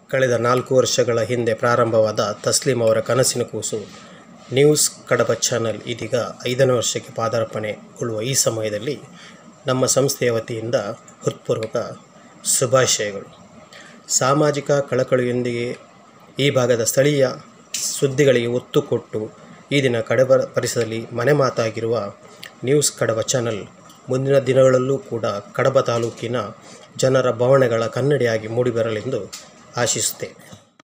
ಕಳೆದ ನಾಲ್ಕು ವರ್ಷಗಳ ಹಿಂದೆ ಪ್ರಾರಂಭವಾದ ತಸ್ಲೀಂ ಅವರ ಕನಸಿನ ಕೂಸು ನ್ಯೂಸ್ ಕಡಪ ಚಾನಲ್ ಇದೀಗ ಐದನೇ ವರ್ಷಕ್ಕೆ ಪಾದಾರ್ಪಣೆಗೊಳ್ಳುವ ಈ ಸಮಯದಲ್ಲಿ ನಮ್ಮ ಸಂಸ್ಥೆಯ ವತಿಯಿಂದ ಹೃತ್ಪೂರ್ವಕ ಶುಭಾಶಯಗಳು ಸಾಮಾಜಿಕ ಕಳಕಳಿಯೊಂದಿಗೆ ಈ ಭಾಗದ ಸ್ಥಳೀಯ ಸುದ್ದಿಗಳಿಗೆ ಒತ್ತು ಕೊಟ್ಟು ಈ ದಿನ ಕಡಬ ಪರಿಸರದಲ್ಲಿ ಮನೆ ಮಾತಾಗಿರುವ ನ್ಯೂಸ್ ಕಡಬ ಚಾನಲ್ ಮುಂದಿನ ದಿನಗಳಲ್ಲೂ ಕೂಡ ಕಡಬ ತಾಲೂಕಿನ ಜನರ ಭಾವನೆಗಳ ಕನ್ನಡಿಯಾಗಿ ಮೂಡಿಬರಲೆಂದು ಆಶಿಸುತ್ತೇವೆ